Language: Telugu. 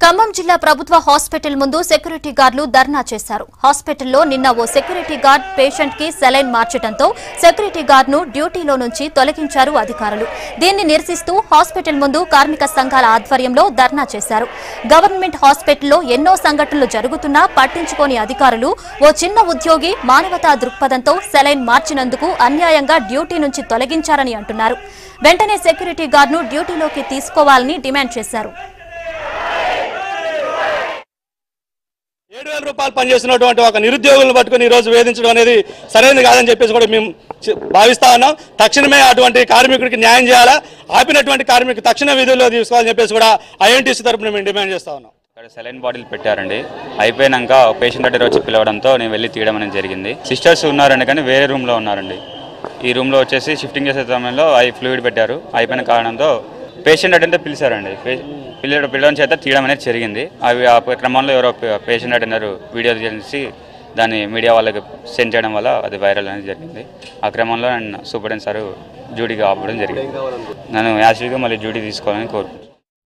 ఖమ్మం జిల్లా ప్రభుత్వ హాస్పిటల్ ముందు సెక్యూరిటీ గార్డులు ధర్నా చేశారు హాస్పిటల్లో నిన్న ఓ సెక్యూరిటీ గార్డ్ పేషెంట్ కి సెలైన్ మార్చడంతో సెక్యూరిటీ గార్డ్ ను డ్యూటీలో నుంచి తొలగించారు అధికారులు దీన్ని నిరసిస్తూ హాస్పిటల్ ముందు కార్మిక సంఘాల ఆధ్వర్యంలో ధర్నా చేశారు గవర్నమెంట్ హాస్పిటల్లో ఎన్నో సంఘటనలు జరుగుతున్నా పట్టించుకోని అధికారులు ఓ చిన్న ఉద్యోగి మానవతా దృక్పథంతో సెలైన్ మార్చినందుకు అన్యాయంగా డ్యూటీ నుంచి తొలగించారని అంటున్నారు వెంటనే సెక్యూరిటీ గార్డును డ్యూటీలోకి తీసుకోవాలని డిమాండ్ చేశారు ఏడు వేల రూపాయలు పనిచేస్తున్నటువంటి ఒక నిరుద్యోగులను పట్టుకుని ఈ రోజు వేధించడం అనేది సరైనది కాదని చెప్పేసి కూడా మేము చి- భావిస్తా ఉన్నాం తక్షణమే అటువంటి కార్మికుడికి న్యాయం చేయాలా ఆపినటువంటి కార్మికుడు తక్షణ విధుల్లో తీసుకోవాలని చెప్పేసి కూడా ఐఎన్టీసీ తరపున మేము డిమాండ్ చేస్తా ఉన్నాం ఇక్కడ సెలైన్ బాటిల్ పెట్టారండి అయిపోయినాక పేషెంట్ దగ్గర వచ్చి పిలవడంతో నేను వెళ్ళి తీయడం అనేది జరిగింది సిస్టర్స్ ఉన్నారండి కానీ వేరే రూమ్లో ఉన్నారండి ఈ రూమ్లో వచ్చేసి షిఫ్టింగ్ చేసే సమయంలో అవి ఫ్లూయిడ్ పెట్టారు అయిపోయిన కారణంతో పేషెంట్ అటెండర్ పిలిచారండి పే- పిల్ల పిల్లడం చేత తీయడం అనేది జరిగింది అవి ఆ క్రమంలో ఎవరో పేషెంట్ అటెండర్ వీడియో చేసి దాన్ని మీడియా వాళ్ళకి సెండ్ చేయడం వల్ల అది వైరల్ అనేది జరిగింది ఆ క్రమంలో నేను సూపరింటెండెంట్ సార్ డ్యూటీకి ఆపడం జరిగింది నన్ను యాక్చువల్గా మళ్ళీ డ్యూటీ తీసుకోవాలని కోరుకుంటున్నాను